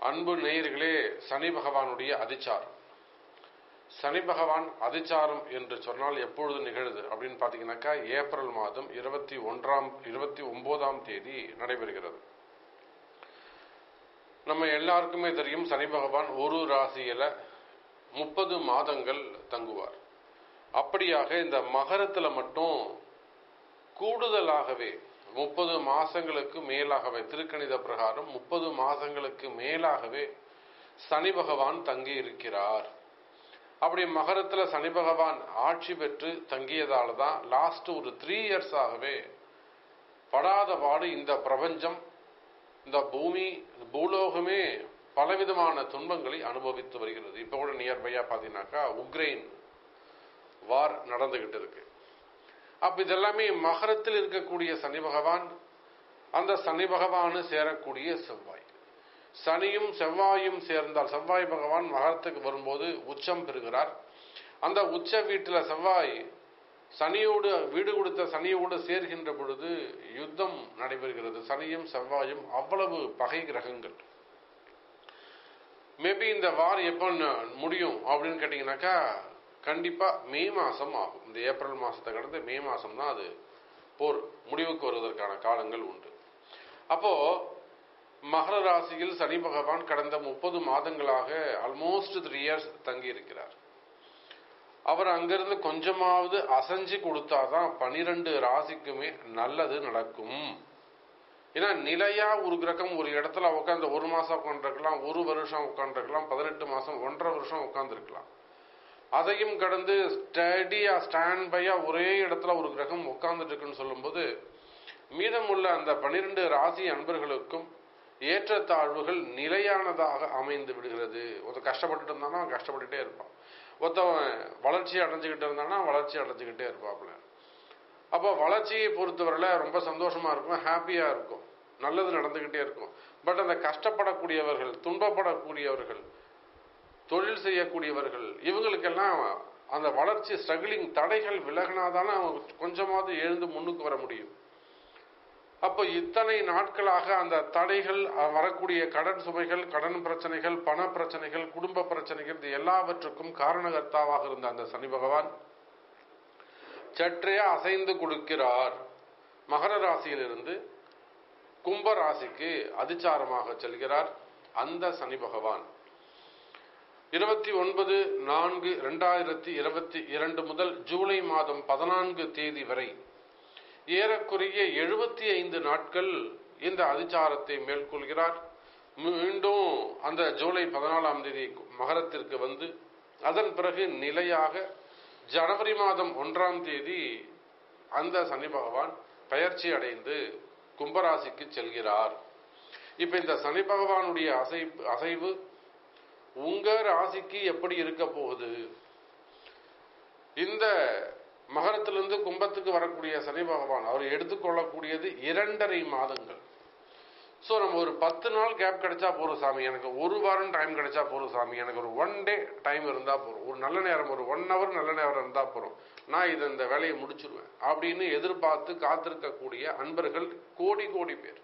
அன்பு நேயர்களே சனி பகவானுடைய அதிச்சாரம் சனி பகவான் அதிச்சாரம் என்று சொன்னால் எப்பொழுது நிகழுது அப்படின்னு பார்த்தீங்கன்னாக்கா ஏப்ரல் மாதம் இருபத்தி ஒன்றாம் இருபத்தி ஒன்பதாம் தேதி நடைபெறுகிறது நம்ம எல்லாருக்குமே தெரியும் சனி பகவான் ஒரு ராசியில முப்பது மாதங்கள் தங்குவார் அப்படியாக இந்த மகரத்துல மட்டும் கூடுதலாகவே முப்பது மாசங்களுக்கு மேலாகவே திருக்கணித பிரகாரம் முப்பது மாசங்களுக்கு மேலாகவே சனி பகவான் தங்கி இருக்கிறார் அப்படி மகரத்துல சனி பகவான் ஆட்சி பெற்று தங்கியதால தான் லாஸ்ட் ஒரு த்ரீ இயர்ஸ் ஆகவே படாத பாடு இந்த பிரபஞ்சம் இந்த பூமி பூலோகமே பலவிதமான துன்பங்களை அனுபவித்து வருகிறது இப்போ கூட நியர்பையா பார்த்தீங்கன்னாக்கா உக்ரைன் வார் நடந்துகிட்டு இருக்கு அப்ப இதெல்லாமே மகரத்தில் இருக்கக்கூடிய சனி பகவான் அந்த சனி பகவானு சேரக்கூடிய செவ்வாய் சனியும் செவ்வாயும் சேர்ந்தால் செவ்வாய் பகவான் மகரத்துக்கு வரும்போது உச்சம் பெறுகிறார் அந்த உச்ச வீட்டுல செவ்வாய் சனியோடு வீடு கொடுத்த சனியோடு சேர்கின்ற பொழுது யுத்தம் நடைபெறுகிறது சனியும் செவ்வாயும் அவ்வளவு பகை கிரகங்கள் மேபி இந்த வார் எப்போ முடியும் அப்படின்னு கேட்டீங்கன்னாக்கா கண்டிப்பா மே மாசம் ஆகும் இந்த ஏப்ரல் மாசத்தை கடந்து மே மாசம் தான் அது போர் முடிவுக்கு வருவதற்கான காலங்கள் உண்டு அப்போ மகர ராசியில் சனி பகவான் கடந்த முப்பது மாதங்களாக ஆல்மோஸ்ட் த்ரீ இயர்ஸ் தங்கி இருக்கிறார் அவர் அங்கிருந்து கொஞ்சமாவது அசைஞ்சு கொடுத்தாதான் பனிரெண்டு ராசிக்குமே நல்லது நடக்கும் ஏன்னா நிலையா ஒரு கிரகம் ஒரு இடத்துல உட்காந்து ஒரு மாசம் உட்காந்துருக்கலாம் ஒரு வருஷம் உட்காந்துருக்கலாம் பதினெட்டு மாசம் ஒன்றரை வருஷம் உட்காந்துருக்கலாம் அதையும் கடந்து ஸ்டடியா ஸ்டாண்ட் பையா ஒரே இடத்துல ஒரு கிரகம் உட்கார்ந்துட்டு இருக்குன்னு சொல்லும்போது மீதமுள்ள அந்த பனிரெண்டு ராசி அன்பர்களுக்கும் ஏற்றத்தாழ்வுகள் நிலையானதாக அமைந்து விடுகிறது ஒருத்தன் கஷ்டப்பட்டுட்டு இருந்தானா அவன் கஷ்டப்பட்டுட்டே இருப்பான் ஒருத்தவன் வளர்ச்சி அடைஞ்சுக்கிட்டு இருந்தானா வளர்ச்சி அடைஞ்சுக்கிட்டே இருப்பாப்புல அப்போ வளர்ச்சியை பொறுத்தவரையில் ரொம்ப சந்தோஷமா இருக்கும் ஹாப்பியா இருக்கும் நல்லது நடந்துகிட்டே இருக்கும் பட் அந்த கஷ்டப்படக்கூடியவர்கள் துன்பப்படக்கூடியவர்கள் தொழில் செய்யக்கூடியவர்கள் இவங்களுக்கெல்லாம் அந்த வளர்ச்சி ஸ்ட்ரகிளிங் தடைகள் விலகினாதானே அவங்க கொஞ்சமாவது எழுந்து முன்னுக்கு வர முடியும் அப்போ இத்தனை நாட்களாக அந்த தடைகள் வரக்கூடிய கடன் சுமைகள் கடன் பிரச்சனைகள் பண பிரச்சனைகள் குடும்ப பிரச்சனைகள் இது எல்லாவற்றுக்கும் காரணகர்த்தாவாக இருந்த அந்த சனி பகவான் சற்றே அசைந்து கொடுக்கிறார் மகர ராசியிலிருந்து கும்ப ராசிக்கு அதிச்சாரமாக செல்கிறார் அந்த சனி பகவான் இருபத்தி ஒன்பது நான்கு இரண்டாயிரத்தி இருபத்தி இரண்டு முதல் ஜூலை மாதம் பதினான்கு தேதி வரை ஏறக்குறைய எழுபத்தி ஐந்து நாட்கள் இந்த அதிச்சாரத்தை மேற்கொள்கிறார் மீண்டும் அந்த ஜூலை பதினாலாம் தேதி மகரத்திற்கு வந்து அதன் பிறகு நிலையாக ஜனவரி மாதம் ஒன்றாம் தேதி அந்த சனி பகவான் பயிற்சி அடைந்து கும்பராசிக்கு செல்கிறார் இப்ப இந்த சனி பகவானுடைய அசைவு அசைவு உங்க ராசிக்கு எப்படி இருக்க போகுது இந்த மகரத்திலிருந்து கும்பத்துக்கு வரக்கூடிய சனி பகவான் அவர் எடுத்துக்கொள்ளக்கூடியது இரண்டரை மாதங்கள் ஸோ நம்ம ஒரு பத்து நாள் கேப் கிடைச்சா போதும் சாமி எனக்கு ஒரு வாரம் டைம் கிடைச்சா போதும் சாமி எனக்கு ஒரு ஒன் டே டைம் இருந்தால் போதும் ஒரு நல்ல நேரம் ஒரு ஒன் ஹவர் நல்ல நேரம் இருந்தால் போதும் நான் இதை இந்த வேலையை முடிச்சிருவேன் அப்படின்னு எதிர்பார்த்து காத்திருக்கக்கூடிய அன்பர்கள் கோடி கோடி பேர்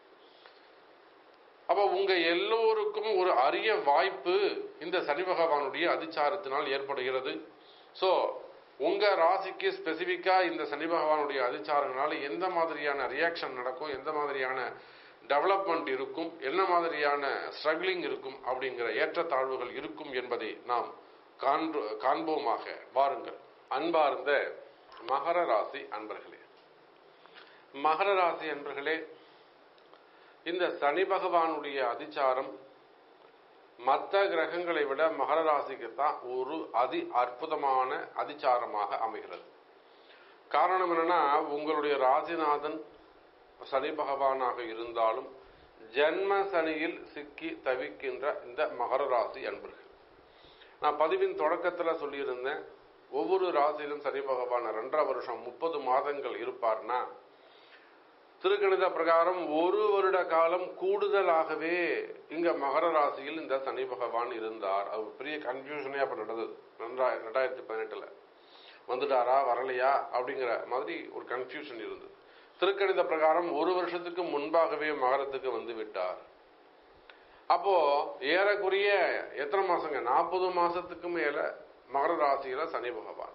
அப்ப உங்க எல்லோருக்கும் ஒரு அரிய வாய்ப்பு இந்த சனி பகவானுடைய அதிச்சாரத்தினால் ஏற்படுகிறது ஸோ உங்க ராசிக்கு ஸ்பெசிபிக்கா இந்த சனி பகவானுடைய அதிச்சாரங்களால எந்த மாதிரியான ரியாக்ஷன் நடக்கும் எந்த மாதிரியான டெவலப்மெண்ட் இருக்கும் என்ன மாதிரியான ஸ்ட்ரகிளிங் இருக்கும் அப்படிங்கிற ஏற்றத்தாழ்வுகள் இருக்கும் என்பதை நாம் காண்போமாக வாருங்கள் அன்பார்ந்த மகர ராசி அன்பர்களே மகர ராசி அன்பர்களே இந்த சனி பகவானுடைய அதிச்சாரம் மற்ற கிரகங்களை விட மகர ராசிக்கு தான் ஒரு அதி அற்புதமான அதிச்சாரமாக அமைகிறது காரணம் என்னன்னா உங்களுடைய ராசிநாதன் சனி பகவானாக இருந்தாலும் ஜென்ம சனியில் சிக்கி தவிக்கின்ற இந்த மகர ராசி அன்பர்கள் நான் பதிவின் தொடக்கத்தில் சொல்லியிருந்தேன் ஒவ்வொரு ராசியிலும் சனி பகவான் ரெண்டரை வருஷம் முப்பது மாதங்கள் இருப்பார்னா திருக்கணித பிரகாரம் ஒரு வருட காலம் கூடுதலாகவே இங்க மகர ராசியில் இந்த சனி பகவான் இருந்தார் அது பெரிய கன்ஃபியூஷனே அப்ப நடந்தது ரெண்டாயிரத்தி பதினெட்டுல வந்துட்டாரா வரலையா அப்படிங்கிற மாதிரி ஒரு கன்ஃபியூஷன் இருந்தது திருக்கணித பிரகாரம் ஒரு வருஷத்துக்கு முன்பாகவே மகரத்துக்கு வந்து விட்டார் அப்போ ஏறக்குறைய எத்தனை மாசங்க நாற்பது மாசத்துக்கு மேல மகர ராசியில சனி பகவான்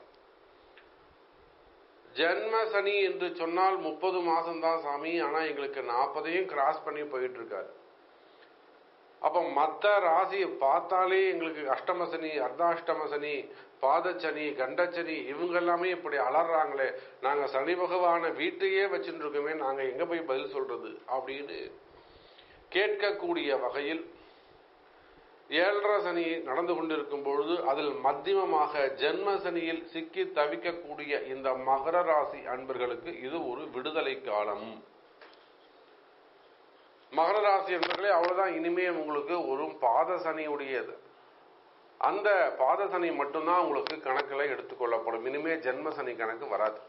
ஜென்ம சனி என்று சொன்னால் முப்பது மாசம் தான் சாமி ஆனா எங்களுக்கு நாற்பதையும் கிராஸ் பண்ணி போயிட்டு இருக்காரு அப்ப மத்த ராசியை பார்த்தாலே எங்களுக்கு அஷ்டம சனி அர்த்தாஷ்டம சனி பாதச்சனி கண்டச்சனி இவங்க எல்லாமே இப்படி அலறாங்களே நாங்க சனி பகவான வீட்டையே வச்சுட்டு இருக்கோமே நாங்க எங்க போய் பதில் சொல்றது அப்படின்னு கேட்கக்கூடிய வகையில் ஏழரை சனி நடந்து கொண்டிருக்கும் பொழுது அதில் மத்தியமமாக ஜென்ம சனியில் சிக்கி தவிக்கக்கூடிய இந்த மகர ராசி அன்பர்களுக்கு இது ஒரு விடுதலை காலம் மகர ராசி என்பர்களே அவ்வளவுதான் இனிமே உங்களுக்கு ஒரு பாத சனியுடையது அந்த பாத சனி மட்டும்தான் உங்களுக்கு கணக்கில் எடுத்துக்கொள்ளப்படும் இனிமே ஜென்ம சனி கணக்கு வராது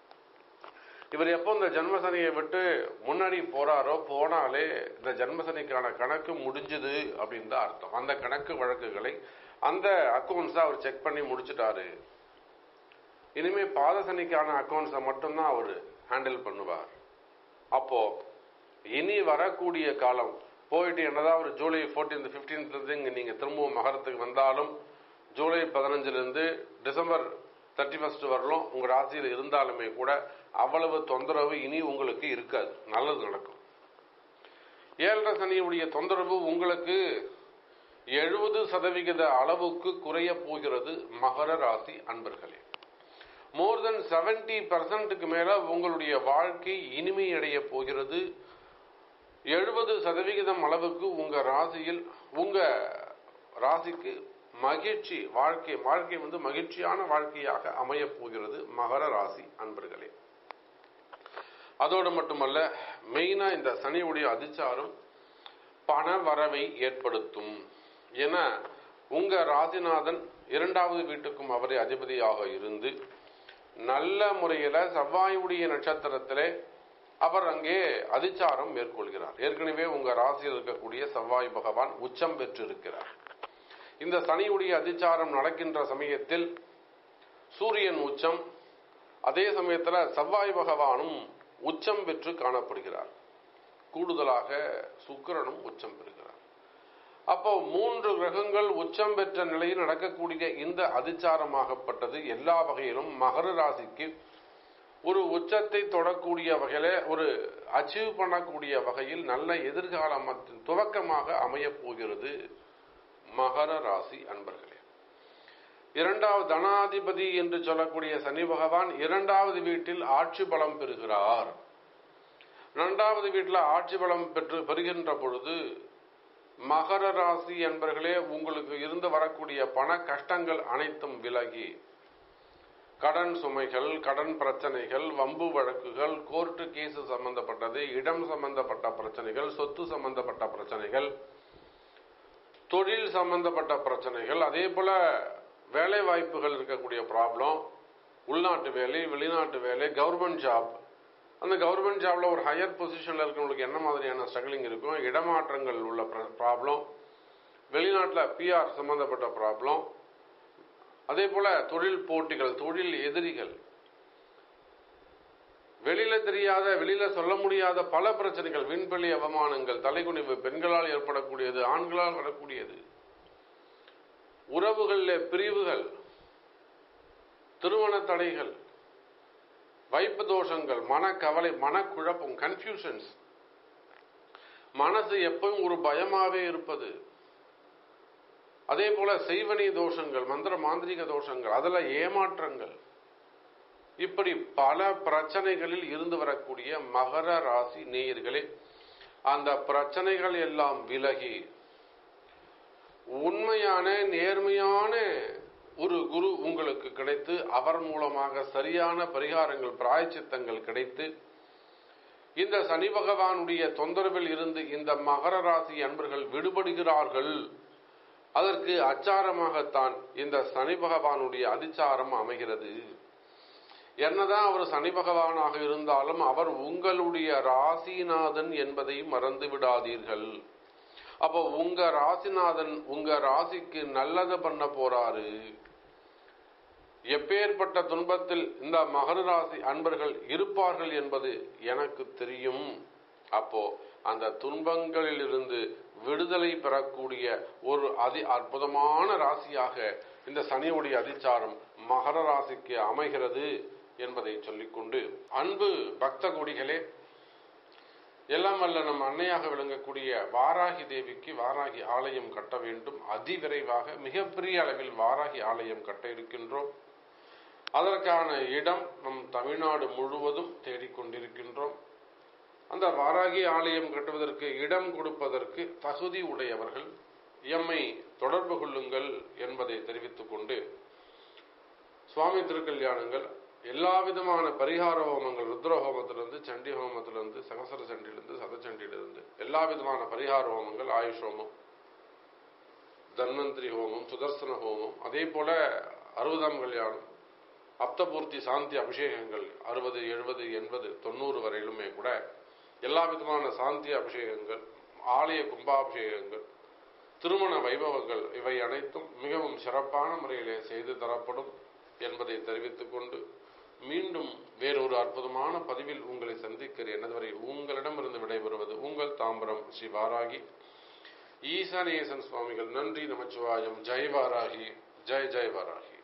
இவர் எப்போ இந்த ஜென்ம சனியை விட்டு முன்னாடி போறாரோ போனாலே இந்த ஜென்ம சனிக்கான கணக்கு முடிஞ்சுது அப்படின்னு தான் அர்த்தம் அந்த கணக்கு வழக்குகளை அந்த அக்கௌண்ட்ஸை அவர் செக் பண்ணி முடிச்சிட்டாரு இனிமே பாத சனிக்கான அக்கௌண்ட்ஸை மட்டும்தான் அவர் ஹேண்டில் பண்ணுவார் அப்போ இனி வரக்கூடிய காலம் போயிட்டு என்னதான் ஒரு ஜூலை ஃபோர்டீன்த் ஃபிஃப்டீன்த்லேருந்து இங்கே நீங்கள் திரும்பவும் மகரத்துக்கு வந்தாலும் ஜூலை பதினஞ்சுலேருந்து டிசம்பர் தேர்ட்டி ஃபர்ஸ்ட் வரலும் உங்கள் ராசியில் இருந்தாலுமே கூட அவ்வளவு தொந்தரவு இனி உங்களுக்கு இருக்காது நல்லது நடக்கும் ஏழரை சனியுடைய தொந்தரவு உங்களுக்கு எழுபது சதவிகித அளவுக்கு குறைய போகிறது மகர ராசி அன்பர்களே மோர் தென் செவன்டி பர்சன்ட்டுக்கு மேல உங்களுடைய வாழ்க்கை இனிமையடைய போகிறது எழுபது சதவிகிதம் அளவுக்கு உங்க ராசியில் உங்க ராசிக்கு மகிழ்ச்சி வாழ்க்கை வாழ்க்கை வந்து மகிழ்ச்சியான வாழ்க்கையாக அமையப் போகிறது மகர ராசி அன்பர்களே அதோடு மட்டுமல்ல மெயினா இந்த சனியுடைய அதிச்சாரம் பண வரவை ஏற்படுத்தும் ஏன்னா உங்க ராசிநாதன் இரண்டாவது வீட்டுக்கும் அவரே அதிபதியாக இருந்து நல்ல முறையில செவ்வாயுடைய நட்சத்திரத்திலே அவர் அங்கே அதிச்சாரம் மேற்கொள்கிறார் ஏற்கனவே உங்க ராசியில் இருக்கக்கூடிய செவ்வாய் பகவான் உச்சம் பெற்றிருக்கிறார் இந்த சனியுடைய அதிச்சாரம் நடக்கின்ற சமயத்தில் சூரியன் உச்சம் அதே சமயத்துல செவ்வாய் பகவானும் உச்சம் பெற்று காணப்படுகிறார் கூடுதலாக சுக்கிரனும் உச்சம் பெறுகிறார் அப்போ மூன்று கிரகங்கள் உச்சம் பெற்ற நிலையில் நடக்கக்கூடிய இந்த அதிச்சாரமாகப்பட்டது எல்லா வகையிலும் மகர ராசிக்கு ஒரு உச்சத்தை தொடக்கூடிய வகையில ஒரு அச்சீவ் பண்ணக்கூடிய வகையில் நல்ல எதிர்காலத்தின் துவக்கமாக அமையப் போகிறது மகர ராசி அன்பர்களே இரண்டாவது தனாதிபதி என்று சொல்லக்கூடிய சனி பகவான் இரண்டாவது வீட்டில் ஆட்சி பலம் பெறுகிறார் இரண்டாவது வீட்டில் ஆட்சி பலம் பெற்று பெறுகின்ற பொழுது மகர ராசி என்பர்களே உங்களுக்கு இருந்து வரக்கூடிய பண கஷ்டங்கள் அனைத்தும் விலகி கடன் சுமைகள் கடன் பிரச்சனைகள் வம்பு வழக்குகள் கோர்ட்டு கேஸ் சம்பந்தப்பட்டது இடம் சம்பந்தப்பட்ட பிரச்சனைகள் சொத்து சம்பந்தப்பட்ட பிரச்சனைகள் தொழில் சம்பந்தப்பட்ட பிரச்சனைகள் அதே போல வேலை வாய்ப்புகள் இருக்கக்கூடிய ப்ராப்ளம் உள்நாட்டு வேலை வெளிநாட்டு வேலை கவர்மெண்ட் ஜாப் அந்த கவர்மெண்ட் ஜாப்ல ஒரு ஹையர் பொசிஷன்ல இருக்கிறவங்களுக்கு என்ன மாதிரியான ஸ்ட்ரகிளிங் இருக்கும் இடமாற்றங்கள் உள்ள ப்ராப்ளம் வெளிநாட்டில் பிஆர் சம்பந்தப்பட்ட ப்ராப்ளம் அதே போல தொழில் போட்டிகள் தொழில் எதிரிகள் வெளியில தெரியாத வெளியில சொல்ல முடியாத பல பிரச்சனைகள் விண்வெளி அவமானங்கள் தலைகுனிவு பெண்களால் ஏற்படக்கூடியது ஆண்களால் வரக்கூடியது உறவுகளில் பிரிவுகள் திருமண தடைகள் வைப்பு தோஷங்கள் மனக்கவலை மனக்குழப்பம் கன்ஃபியூஷன்ஸ் மனசு எப்பவும் ஒரு பயமாவே இருப்பது அதே போல செய்வனி தோஷங்கள் மந்திர மாந்திரிக தோஷங்கள் அதுல ஏமாற்றங்கள் இப்படி பல பிரச்சனைகளில் இருந்து வரக்கூடிய மகர ராசி நேயர்களே அந்த பிரச்சனைகள் எல்லாம் விலகி உண்மையான நேர்மையான ஒரு குரு உங்களுக்கு கிடைத்து அவர் மூலமாக சரியான பரிகாரங்கள் பிராயச்சித்தங்கள் கிடைத்து இந்த சனி பகவானுடைய தொந்தரவில் இருந்து இந்த மகர ராசி அன்பர்கள் விடுபடுகிறார்கள் அதற்கு அச்சாரமாகத்தான் இந்த சனி பகவானுடைய அதிச்சாரம் அமைகிறது என்னதான் அவர் சனி பகவானாக இருந்தாலும் அவர் உங்களுடைய ராசிநாதன் என்பதை மறந்து விடாதீர்கள் அப்போ உங்க ராசிநாதன் உங்க ராசிக்கு நல்லது பண்ண போறாரு எப்பேற்பட்ட துன்பத்தில் இந்த மகர ராசி அன்பர்கள் இருப்பார்கள் என்பது எனக்கு தெரியும் அப்போ அந்த துன்பங்களிலிருந்து விடுதலை பெறக்கூடிய ஒரு அதி அற்புதமான ராசியாக இந்த சனியுடைய அதிச்சாரம் மகர ராசிக்கு அமைகிறது என்பதை சொல்லிக்கொண்டு அன்பு பக்த கொடிகளே எல்லாம் வல்ல நம் அன்னையாக விளங்கக்கூடிய வாராகி தேவிக்கு வாராகி ஆலயம் கட்ட வேண்டும் அதிவிரைவாக மிகப்பெரிய அளவில் வாராகி ஆலயம் கட்ட இருக்கின்றோம் அதற்கான இடம் நம் தமிழ்நாடு முழுவதும் தேடிக்கொண்டிருக்கின்றோம் அந்த வாராகி ஆலயம் கட்டுவதற்கு இடம் கொடுப்பதற்கு தகுதி உடையவர்கள் எம்மை தொடர்பு கொள்ளுங்கள் என்பதை தெரிவித்துக் கொண்டு சுவாமி திருக்கல்யாணங்கள் எல்லா விதமான பரிகார ஹோமங்கள் ருத்ர ஹோமத்திலிருந்து சண்டி ஹோமத்திலிருந்து சகசர சண்டியிலிருந்து சதச்சண்டியிலிருந்து எல்லா விதமான பரிகார ஹோமங்கள் ஆயுஷ் ஹோமம் தன்வந்திரி ஹோமம் சுதர்சன ஹோமம் அதே போல அறுபதாம் கல்யாணம் அப்தபூர்த்தி சாந்தி அபிஷேகங்கள் அறுபது எழுபது எண்பது தொண்ணூறு வரையிலுமே கூட எல்லா விதமான சாந்தி அபிஷேகங்கள் ஆலய கும்பாபிஷேகங்கள் திருமண வைபவங்கள் இவை அனைத்தும் மிகவும் சிறப்பான முறையிலே செய்து தரப்படும் என்பதை தெரிவித்துக் கொண்டு மீண்டும் வேறொரு அற்புதமான பதிவில் உங்களை சந்திக்கிறேன் அதுவரை உங்களிடமிருந்து விடைபெறுவது உங்கள் தாம்பரம் ஸ்ரீ வாராகி ஈசானேசன் சுவாமிகள் நன்றி நமச்சிவாயம் ஜெய் வாராகி ஜெய் ஜெய் வாராகி